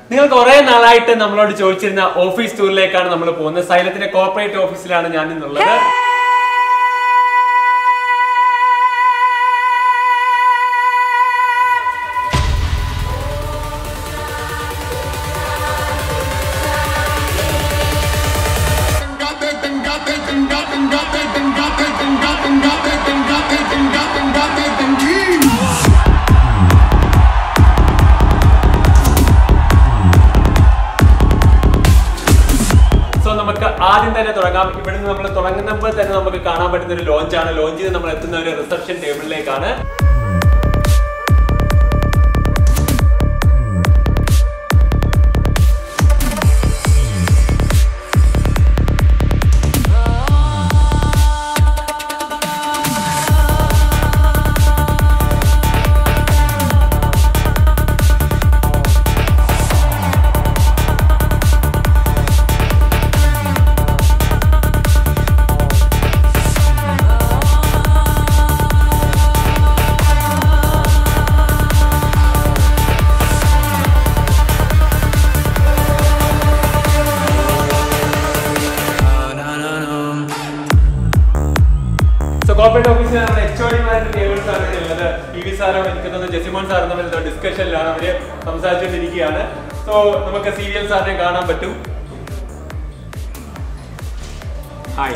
നിങ്ങൾ കുറെ നാളായിട്ട് നമ്മളോട് ചോദിച്ചിരുന്ന ഓഫീസ് ടൂറിലേക്കാണ് നമ്മൾ പോകുന്നത് സൈലത്തിന്റെ കോർപ്പറേറ്റ് ഓഫീസിലാണ് ഞാൻ ഇന്നുള്ളത് സോ നമുക്ക് ആദ്യം തന്നെ തുടങ്ങാം ഇവിടുന്ന് നമ്മൾ തുടങ്ങുമ്പോൾ തന്നെ നമുക്ക് കാണാൻ പറ്റുന്ന ഒരു ലോഞ്ചാണ് ലോഞ്ച് ചെയ്ത് നമ്മൾ എത്തുന്ന ഒരു റിസപ്ഷൻ ടേബിളിലേക്കാണ് സോ കോർപ്പറേറ്റ് ഓഫീസിൽ നമ്മുടെ എച്ച് ഒഡിമാരുടെ ടേബിൾസ് ആണ് ഇവിടെ ഉള്ളത് പി വി സാറും എനിക്ക് തോന്നുന്നു ജെസിമോൻ സാറും തമ്മിൽ ഡിസ്കഷനിലാണ് അവര് സംസാരിച്ചുകൊണ്ടിരിക്കുകയാണ് സോ നമുക്ക് സി വി എൽ സാറിനെ കാണാൻ പറ്റും ഹായ്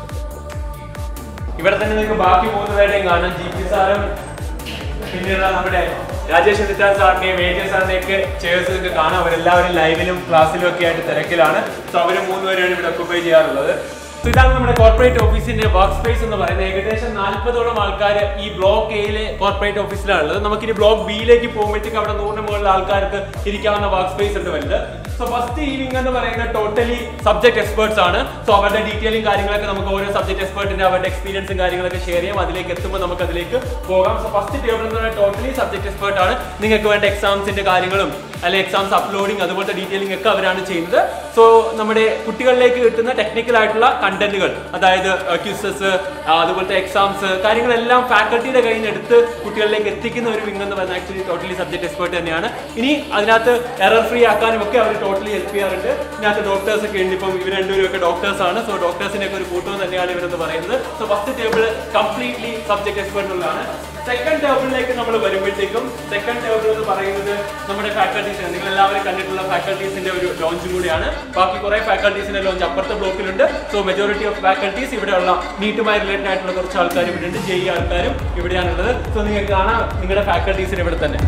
ഇവിടെ തന്നെ നിങ്ങൾക്ക് ബാക്കി മൂന്നുപേരുടെയും കാണാം ജി പി സാറും പിന്നീട് നമ്മുടെ രാജേഷ് ഉദിത്താൻ സാറിനെയും എ ജെ സാറിനെയും ഒക്കെ ചേർസ് നിങ്ങൾക്ക് കാണാം അവരെല്ലാവരും ലൈവിലും ക്ലാസ്സിലും ഒക്കെ ആയിട്ട് തിരക്കിലാണ് സോ അവര് മൂന്നുപേരാണ് ഇവിടെ ഒക്കുപൈ ചെയ്യാറുള്ളത് സോ ഇതാണ് നമ്മുടെ കോർപ്പറേറ്റ് ഓഫീസിന്റെ വർക്ക് സ്പേസ് എന്ന് പറയുന്നത് ഏകദേശം നാൽപ്പതോളം ആൾക്കാർ ഈ ബ്ലോക്ക് എയിലെ കോർപ്പറേറ്റ് ഓഫീസിലാണ് ഉള്ളത് നമുക്കിനി ബ്ലോക്ക് ബിയിലേക്ക് പോകുമ്പോഴത്തേക്ക് അവിടെ നൂറിന് മുകളിൽ ആൾക്കാർക്ക് ഇരിക്കാവുന്ന വർക്ക് സ്പേസ് ഉണ്ട് വലുത് സോ ഫസ്റ്റ് ഈ വിങ് എന്ന് പറയുന്നത് ടോട്ടലി സബ്ജക്ട് എക്സ്പേർട്സ് ആണ് സോ അവരുടെ ഡീറ്റെയിലും കാര്യങ്ങളൊക്കെ നമുക്ക് ഓരോ സബ്ജക്ട് എക്സ്പേർട്ടിന്റെ അവരുടെ എക്സ്പീരിയൻസും കാര്യങ്ങളൊക്കെ ഷെയർ ചെയ്യാം അതിലേക്ക് എത്തുമ്പോൾ നമുക്ക് അതിലേക്ക് പോകാം സോ ഫസ്റ്റ് ടേബിൾ എന്ന് പറയുന്നത് ടോട്ടലി സബ്ജക്ട് എക്സ്പേർട്ട് ആണ് നിങ്ങൾക്ക് വേണ്ട എക്സാംസിന്റെ കാര്യങ്ങളും അല്ലെങ്കിൽ എക്സാംസ് അപ്ലോഡിങ് അതുപോലത്തെ ഡീറ്റെയിലിംഗ് ഒക്കെ അവരാണ് ചെയ്യുന്നത് സോ നമ്മുടെ കുട്ടികളിലേക്ക് കിട്ടുന്ന ടെക്നിക്കൽ ആയിട്ടുള്ള കണ്ടന്റുകൾ അതായത് ക്യൂസസ് അതുപോലത്തെ എക്സാംസ് കാര്യങ്ങളെല്ലാം ഫാക്കൽറ്റിയുടെ കയ്യിൽ നിന്ന് എടുത്ത് കുട്ടികളിലേക്ക് എത്തിക്കുന്ന ഒരു വിങ് എന്ന് പറയുന്നത് ആക്ച്വലി ടോട്ടലി സബ്ജക്ട് എക്സ്പേർട്ട് തന്നെയാണ് ഇനി അതിനകത്ത് എറർ ഫ്രീ ആക്കാനും ഒക്കെ അവർ ടോട്ടലി ഹെൽപ്പ് ചെയ്യാറുണ്ട് ഇതിനകത്ത് ഡോക്ടേഴ്സ് ഒക്കെ ഉണ്ട് ഇപ്പം ഇവർ രണ്ടുപേരും ഒക്കെ ഡോക്ടേഴ്സ് ആണ് സോ ഡോക്ടേഴ്സിന്റെ ഒക്കെ ഒരു കൂട്ടം തന്നെയാണ് ഇവരെന്ന് പറയുന്നത് so first table completely subject expert ഉള്ളതാണ് സെക്കൻഡ് ടേബിളിലേക്ക് നമ്മൾ വരുമ്പോഴത്തേക്കും സെക്കൻഡ് ടേബിൾ എന്ന് പറയുന്നത് നമ്മുടെ ഫാക്കൽറ്റീസ് നിങ്ങൾ എല്ലാവരും കണ്ടിട്ടുള്ള ഫാക്കൽറ്റീസിന്റെ ഒരു ലോഞ്ചും കൂടിയാണ് ബാക്കി കുറെ ഫാക്കൽറ്റീസിന്റെ ലോഞ്ച് അപ്പുറത്തെ ബ്ലോക്കിലുണ്ട് സോ മെജോറിറ്റി ഓഫ് ഫാക്കൽറ്റീസ് ഇവിടെയുള്ള നീറ്റുമായി റിലേറ്റഡ് ആയിട്ടുള്ള കുറച്ച് ആൾക്കാർ ഇവിടെ ഉണ്ട് ജെ ആൾക്കാരും ഇവിടെയാണുള്ളത് സോ നിങ്ങൾക്ക് കാണാം നിങ്ങളുടെ ഫാക്കൽറ്റീസിന് ഇവിടെ തന്നെ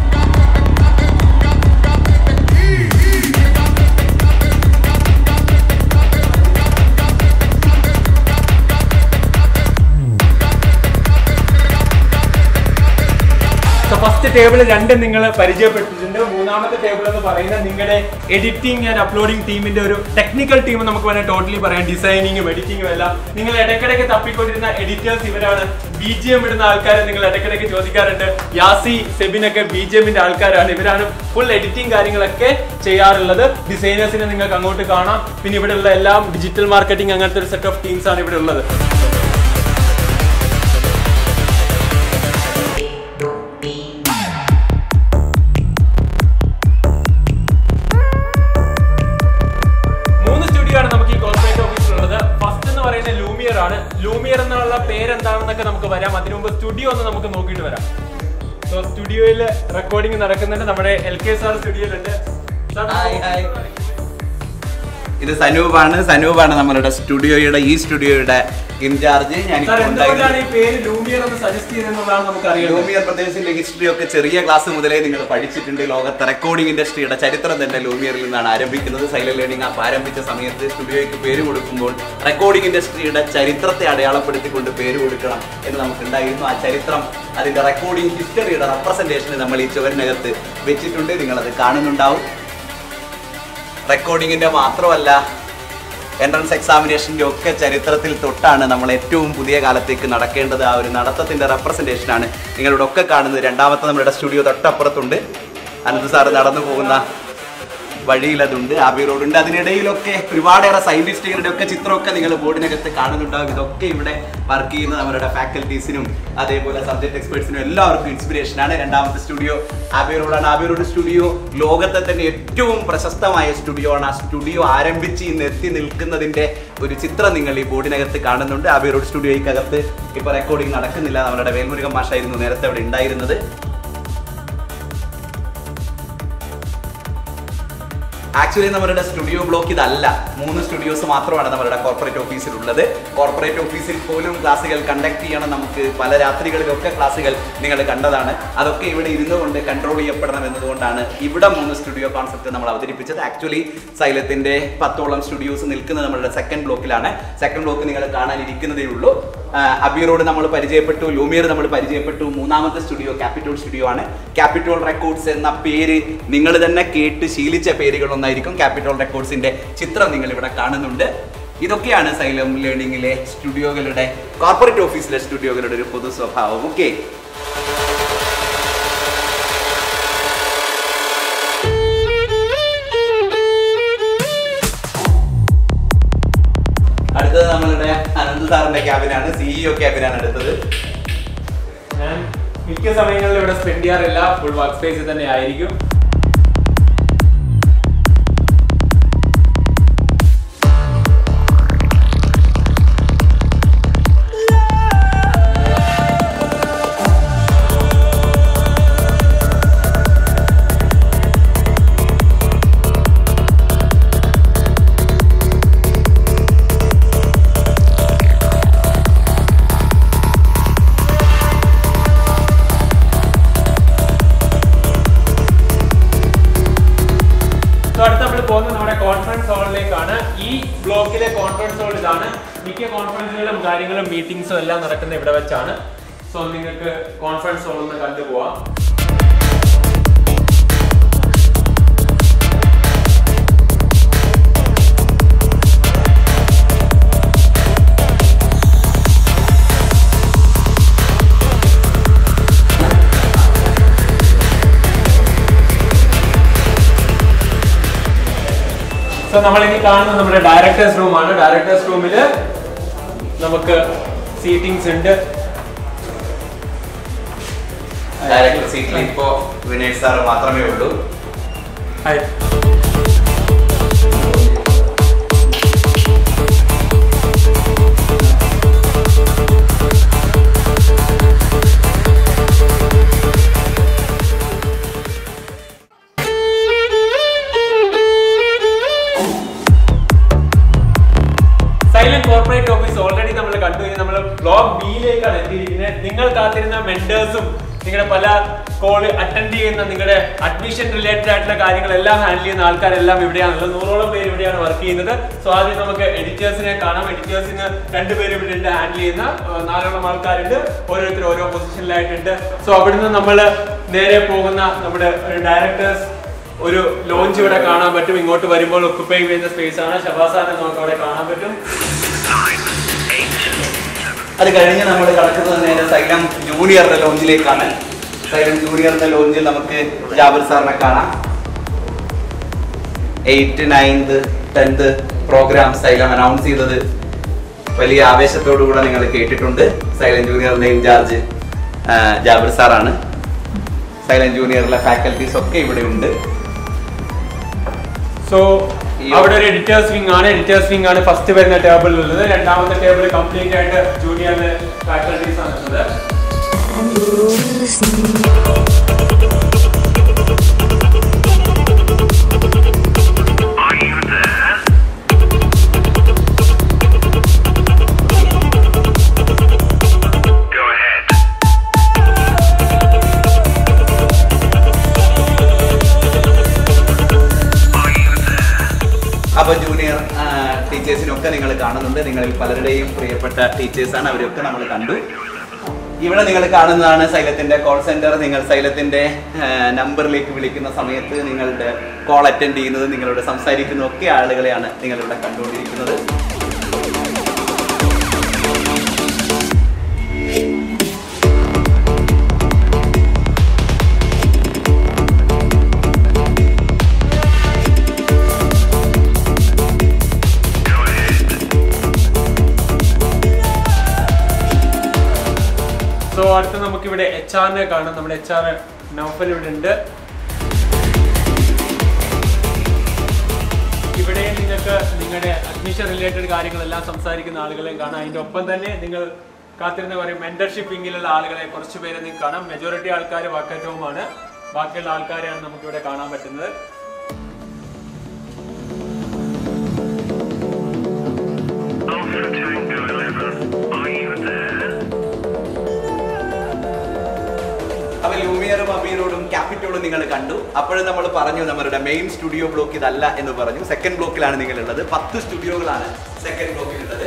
ഫസ്റ്റ് ടേബിൾ രണ്ട് നിങ്ങൾ പരിചയപ്പെട്ടിട്ടുണ്ട് മൂന്നാമത്തെ ടേബിൾ എന്ന് പറയുന്നത് നിങ്ങളുടെ എഡിറ്റിംഗ് ആൻഡ് അപ്ലോഡിംഗ് ടീമിന്റെ ഒരു ടെക്നിക്കൽ ടീം നമുക്ക് വേണേൽ ടോട്ടലി പറയാം ഡിസൈനിങ്ങും എഡിറ്റിംഗും എല്ലാം നിങ്ങൾ ഇടയ്ക്കിടയ്ക്ക് തപ്പിക്കൊണ്ടിരുന്ന എഡിറ്റേഴ്സ് ഇവരാണ് ബി ജി എം ഇടുന്ന ആൾക്കാരെ നിങ്ങൾ ഇടയ്ക്കിടയ്ക്ക് ചോദിക്കാറുണ്ട് യാസി സെബിനൊക്കെ ബി ജി എമ്മിന്റെ ആൾക്കാരാണ് ഇവരാണ് ഫുൾ എഡിറ്റിംഗ് കാര്യങ്ങളൊക്കെ ചെയ്യാറുള്ളത് ഡിസൈനേഴ്സിനെ നിങ്ങൾക്ക് അങ്ങോട്ട് കാണാം പിന്നെ ഇവിടെയുള്ള എല്ലാം ഡിജിറ്റൽ മാർക്കറ്റിംഗ് അങ്ങനത്തെ ഒരു സെറ്റ് ഓഫ് ടീംസ് ആണ് ഇവിടെ ഉള്ളത് മൂന്ന് സ്റ്റുഡിയോ ആണ് നമുക്ക് ഈ കോർപ്പറേറ്റ് ഓഫീസിലുള്ളത് ഫസ്റ്റ് എന്ന് പറയുന്നത് ലൂമിയർ ആണ് ലൂമിയർ എന്നുള്ള പേരെന്താണെന്നൊക്കെ നമുക്ക് വരാം അതിനു മുമ്പ് സ്റ്റുഡിയോ ഒന്ന് നമുക്ക് നോക്കിയിട്ട് വരാം സോ സ്റ്റുഡിയോയിൽ റെക്കോർഡിംഗ് നടക്കുന്നുണ്ട് നമ്മുടെ എൽ കെ സാർ സ്റ്റുഡിയോയിലുണ്ട് Sir, ഹായ്, ഹായ്. ഇത് സനൂപാണ് സനൂപാണ് നമ്മളുടെ സ്റ്റുഡിയോയുടെ ഈ സ്റ്റുഡിയോയുടെ ഇൻചാർജ് ഞാൻ Sir, എന്തുകൊണ്ടാണ് ഈ പേര് ലൂമിയർ എന്ന് സജസ്റ്റ് ചെയ്തതെന്നുള്ളതാണ് നമുക്ക് അറിയാം ലൂമിയർ പ്രദേശത്തിന്റെ ഹിസ്റ്ററി ഒക്കെ ചെറിയ ക്ലാസ് മുതലേ നിങ്ങൾ പഠിച്ചിട്ടുണ്ട് ലോകത്തെ റെക്കോർഡിംഗ് ഇൻഡസ്ട്രിയുടെ ചരിത്രം തന്നെ ലൂമിയറിൽ നിന്നാണ് ആരംഭിക്കുന്നത് സൈലന്റ് ലേണിംഗ് ആപ്പ് ആരംഭിച്ച സമയത്ത് സ്റ്റുഡിയോയ്ക്ക് പേര് കൊടുക്കുമ്പോൾ റെക്കോർഡിംഗ് ഇൻഡസ്ട്രിയുടെ ചരിത്രത്തെ അടയാളപ്പെടുത്തിക്കൊണ്ട് പേര് കൊടുക്കണം എന്ന് നമുക്കുണ്ടായിരുന്നു ആ ചരിത്രം അതിന്റെ റെക്കോർഡിംഗ് ഹിസ്റ്ററിയുടെ റെപ്രസെന്റേഷന് നമ്മൾ ഈ ചുവരിനകത്ത് വെച്ചിട്ടുണ്ട് നിങ്ങളത് കാണുന്നുണ്ടാവും റെക്കോർഡിങ്ങിന്റെ മാത്രമല്ല എൻട്രൻസ് എക്സാമിനേഷൻ്റെ ഒക്കെ ചരിത്രത്തിൽ തൊട്ടാണ് നമ്മൾ ഏറ്റവും പുതിയ കാലത്തേക്ക് നടക്കേണ്ടത് ആ ഒരു നടത്തത്തിൻ്റെ റെപ്രസെൻറ്റേഷനാണ് നിങ്ങളുടെ ഒക്കെ കാണുന്നത് രണ്ടാമത്തെ നമ്മുടെ സ്റ്റുഡിയോ തൊട്ടപ്പുറത്തുണ്ട് അനന്ത് സാറ് നടന്നു പോകുന്ന വഴിയിൽ അതുണ്ട് ആബി റോഡ് ഉണ്ട് അതിനിടയിലൊക്കെ ഒരുപാടേറെ സയന്റിസ്റ്റുകളുടെ ഒക്കെ ചിത്രമൊക്കെ നിങ്ങൾ ബോർഡിനകത്ത് കാണുന്നുണ്ടാവും ഇതൊക്കെ ഇവിടെ വർക്ക് ചെയ്യുന്ന നമ്മുടെ ഫാക്കൽറ്റീസിനും അതേപോലെ സബ്ജക്ട് എക്സ്പേർട്സിനും എല്ലാവർക്കും ഇൻസ്പിറേഷൻ ആണ് രണ്ടാമത്തെ സ്റ്റുഡിയോ ആബി റോഡാണ് ആബി റോഡ് സ്റ്റുഡിയോ ലോകത്തെ തന്നെ ഏറ്റവും പ്രശസ്തമായ സ്റ്റുഡിയോ ആണ് ആ സ്റ്റുഡിയോ ആരംഭിച്ച് ഇന്ന് എത്തി നിൽക്കുന്നതിന്റെ ഒരു ചിത്രം നിങ്ങൾ ഈ ബോർഡിനകത്ത് കാണുന്നുണ്ട് ആബി റോഡ് സ്റ്റുഡിയോയ്ക്കകത്ത് ഇപ്പൊ റെക്കോർഡിംഗ് നടക്കുന്നില്ല നമ്മുടെ വേൽമുരുകൻ മാഷായിരുന്നു നേരത്തെ അവിടെ ഉണ്ടായിരുന്നത് ആക്ച്വലി നമ്മുടെ സ്റ്റുഡിയോ ബ്ലോക്ക് ഇതല്ല മൂന്ന് സ്റ്റുഡിയോസ് മാത്രമാണ് നമ്മുടെ കോർപ്പറേറ്റ് ഓഫീസിലുള്ളത് കോർപ്പറേറ്റ് ഓഫീസിൽ പോലും ക്ലാസ്സുകൾ കണ്ടക്ട് ചെയ്യണം നമുക്ക് പല രാത്രികളിലൊക്കെ ക്ലാസ്സുകൾ നിങ്ങൾ കണ്ടതാണ് അതൊക്കെ ഇവിടെ ഇരുന്നു കൊണ്ട് കൺട്രോൾ ചെയ്യപ്പെടണം എന്നതുകൊണ്ടാണ് ഇവിടെ മൂന്ന് സ്റ്റുഡിയോ കോൺസെപ്റ്റ് നമ്മൾ അവതരിപ്പിച്ചത് ആക്ച്വലി സൈലത്തിന്റെ പത്തോളം സ്റ്റുഡിയോസ് നിൽക്കുന്നത് നമ്മുടെ സെക്കൻഡ് ബ്ലോക്കിലാണ് സെക്കൻഡ് ബ്ലോക്ക് നിങ്ങൾ കാണാനിരിക്കുന്നതേ ഉള്ളൂ അബി റോഡ് നമ്മൾ പരിചയപ്പെട്ടു ലൂമിയർ നമ്മൾ പരിചയപ്പെട്ടു മൂന്നാമത്തെ സ്റ്റുഡിയോ ക്യാപിറ്റോൾ സ്റ്റുഡിയോ ആണ് ക്യാപിറ്റോൾ റെക്കോർഡ്സ് എന്ന പേര് നിങ്ങൾ തന്നെ കേട്ട് ശീലിച്ച പേരുകളൊന്നായിരിക്കും ക്യാപിറ്റോൾ റെക്കോർഡ്സിന്റെ ചിത്രം നിങ്ങൾ ഇവിടെ കാണുന്നുണ്ട് ഇതൊക്കെയാണ് സൈലം ലേണിംഗിലെ സ്റ്റുഡിയോകളുടെ കോർപ്പറേറ്റ് ഓഫീസിലെ സ്റ്റുഡിയോകളുടെ ഒരു പൊതു സ്വഭാവം ഓക്കെ അടുത്തത് നമ്മളുടെ അനന്ത് സാറിന്റെ ക്യാബിനാണ് സിഇഒ ക്യാബിനാണ് അടുത്തത് ഞാൻ മിക്ക സമയങ്ങളിലും ഇവിടെ സ്പെൻഡ് ചെയ്യാറില്ല ഫുൾ വർക്ക് സ്പേസിൽ തന്നെ ആയിരിക്കും So, അടുത്ത നമ്മൾ പോകുന്നത് നമ്മുടെ കോൺഫറൻസ് ഹാളിലേക്കാണ് ഈ ബ്ലോക്കിലെ കോൺഫറൻസ് ഹാൾ ഇതാണ് മിക്ക കോൺഫറൻസുകളും കാര്യങ്ങളും മീറ്റിംഗ്സും എല്ലാം നടക്കുന്ന ഇവിടെ വെച്ചാണ് സോ നിങ്ങൾക്ക് കോൺഫറൻസ് ഹാൾ ഒന്ന് കണ്ടുപോവാം സോ നമ്മൾ ഇനി കാണുന്നത് നമ്മുടെ ഡയറക്ടേഴ്സ് റൂമാണ് ഡയറക്ടേഴ്സ് റൂമിൽ നമുക്ക് സീറ്റിംഗ്സ് ഉണ്ട് ഡയറക്ടർ സീറ്റിൽ ഇപ്പോ വിനയ് സാർ മാത്രമേ ഉള്ളൂ hi Xylem corporate office already നമ്മൾ കണ്ടു ഇനി നമ്മൾ ബ്ലോക്ക് ബിയിലേക്കാണ് എത്തിയിരിക്കുന്നത് നിങ്ങൾ കാത്തിരുന്ന മെന്റേഴ്സും നിങ്ങളുടെ പല കോൾ അറ്റൻഡ് ചെയ്യുന്ന നിങ്ങളുടെ അഡ്മിഷൻ റിലേറ്റഡ് ആയിട്ടുള്ള കാര്യങ്ങളെല്ലാം ഹാൻഡിൽ ചെയ്യുന്ന ആൾക്കാരെല്ലാം ഇവിടെയാണുള്ളത് നൂറോളം പേര് ഇവിടെയാണ് വർക്ക് ചെയ്യുന്നത് സോ ആദ്യം നമുക്ക് എഡിറ്റേഴ്സിനെ കാണാം എഡിറ്റേഴ്സിന് രണ്ടുപേരും ഇവിടെ ഉണ്ട് ഹാൻഡിൽ ചെയ്യുന്ന ഏർ നാലോളം ആൾക്കാരുണ്ട് ഓരോരുത്തർ ഓരോ പൊസിഷനിലായിട്ടുണ്ട് സോ അവിടുന്ന് നമ്മൾ നേരെ പോകുന്ന നമ്മുടെ ഡയറക്ടേഴ്സ് ഒരു ലോഞ്ച് ഇവിടെ കാണാൻ പറ്റും ഇങ്ങോട്ട് വരുമ്പോൾ ഒക്കുപ്പൈ ചെയ്യുന്ന സ്പേസ് ആണ് ഷബാസാനെ നമുക്ക് അവിടെ കാണാൻ പറ്റും അത് കഴിഞ്ഞ് നമ്മൾ കടക്കുന്നത് നേരെ സൈലം ജൂനിയറുടെ ലോഞ്ചിലേക്കാണ് സൈലം ജൂനിയറിന്റെ ലോഞ്ചിൽ നമുക്ക് ജാബിർ സാറിനെ കാണാം eight ninth tenth program Xylem announce ചെയ്തത് വലിയ ആവേശത്തോടു കൂടെ നിങ്ങൾ കേട്ടിട്ടുണ്ട് സൈലം ജൂനിയറിന്റെ ഇൻചാർജ് ജാബിർ സാറാണ് സൈലം ജൂനിയറിലെ ഫാക്കൽറ്റീസ് ഒക്കെ ഇവിടെ ഉണ്ട് സോ അവിടെ ഒരു എഡിറ്റേഴ്സ് വിങ് ആണ് എഡിറ്റേഴ്സ് വിങ് ആണ് ഫസ്റ്റ് വരുന്ന ടേബിളിൽ ഉള്ളത് രണ്ടാമത്തെ ടേബിൾ കംപ്ലീറ്റ് ആയിട്ട് ജൂനിയർ ഫാക്കൽറ്റീസ് ആണ് ഉള്ളത് അപ്പൊ ജൂനിയർ ടീച്ചേഴ്സിനൊക്കെ നിങ്ങൾ കാണുന്നുണ്ട് നിങ്ങളിൽ പലരുടെയും പ്രിയപ്പെട്ട ടീച്ചേഴ്സാണ് അവരൊക്കെ നമ്മൾ കണ്ടു ഇവിടെ നിങ്ങൾ കാണുന്നതാണ് സൈലത്തിന്റെ കോൾ സെന്റർ നിങ്ങൾ സൈലത്തിന്റെ നമ്പറിലേക്ക് വിളിക്കുന്ന സമയത്ത് നിങ്ങളുടെ കോൾ അറ്റൻഡ് ചെയ്യുന്നത് നിങ്ങളോട് സംസാരിക്കുന്ന ഒക്കെ ആളുകളെയാണ് നിങ്ങളിവിടെ കണ്ടുകൊണ്ടിരിക്കുന്നത് അടുത്ത നമുക്കിവിടെ എച്ച് ആറിനെ കാണാം നമ്മുടെ എച്ച് ആർ നൗഫൽ ഇവിടെ ഉണ്ട് ഇവിടെ നിങ്ങൾക്ക് നിങ്ങളുടെ അഡ്മിഷൻ റിലേറ്റഡ് കാര്യങ്ങളെല്ലാം സംസാരിക്കുന്ന ആളുകളെയും കാണാം അതിന്റെ ഒപ്പം തന്നെ നിങ്ങൾ കാത്തിരുന്ന പറയും മെന്റർഷിപ്പിങ്ങിലുള്ള ആളുകളെ കുറച്ച് പേരെ നിങ്ങൾക്ക് കാണാം മെജോറിറ്റി ആൾക്കാർ വാക്കറ്റവുമാണ് ബാക്കിയുള്ള ആൾക്കാരെയാണ് നമുക്കിവിടെ കാണാൻ പറ്റുന്നത് Alpha Tango 11, are you there? അപ്പൊ ലൂമിയറും അമീറോടും ക്യാപിറ്റോളും നിങ്ങൾ കണ്ടു അപ്പോഴും നമ്മൾ പറഞ്ഞു നമ്മളുടെ മെയിൻ സ്റ്റുഡിയോ ബ്ലോക്ക് ഇതല്ല എന്ന് പറഞ്ഞു സെക്കൻഡ് ബ്ലോക്കിലാണ് നിങ്ങളുള്ളത് പത്ത് സ്റ്റുഡിയോകളാണ് സെക്കൻഡ് ബ്ലോക്കിലുള്ളത്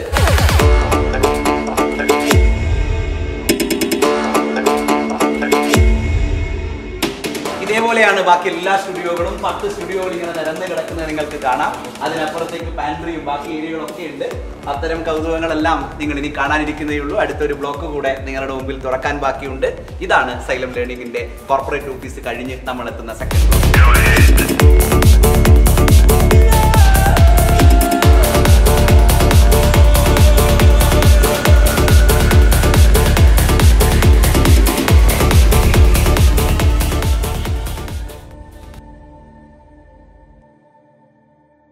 ഇതേപോലെയാണ് ബാക്കി എല്ലാ സ്റ്റുഡിയോകളും പത്ത് സ്റ്റുഡിയോകൾ ഇങ്ങനെ നിരന്ന് കിടക്കുന്നത് നിങ്ങൾക്ക് കാണാം അതിനപ്പുറത്തേക്ക് പാൻട്രിയും ബാക്കി ഏരിയകളൊക്കെ ഉണ്ട് അത്തരം കൗതുകങ്ങളെല്ലാം നിങ്ങൾ ഇനി കാണാനിരിക്കുന്നേ ഉള്ളൂ അടുത്തൊരു ബ്ലോക്ക് കൂടെ നിങ്ങളുടെ മുമ്പിൽ തുറക്കാൻ ബാക്കിയുണ്ട് ഇതാണ് സൈലം ലേണിംഗിന്റെ കോർപ്പറേറ്റ് ഓഫീസ് കഴിഞ്ഞ് നമ്മൾ എത്തുന്ന സെക്കൻഡ് ബ്ലോക്ക് Go ahead.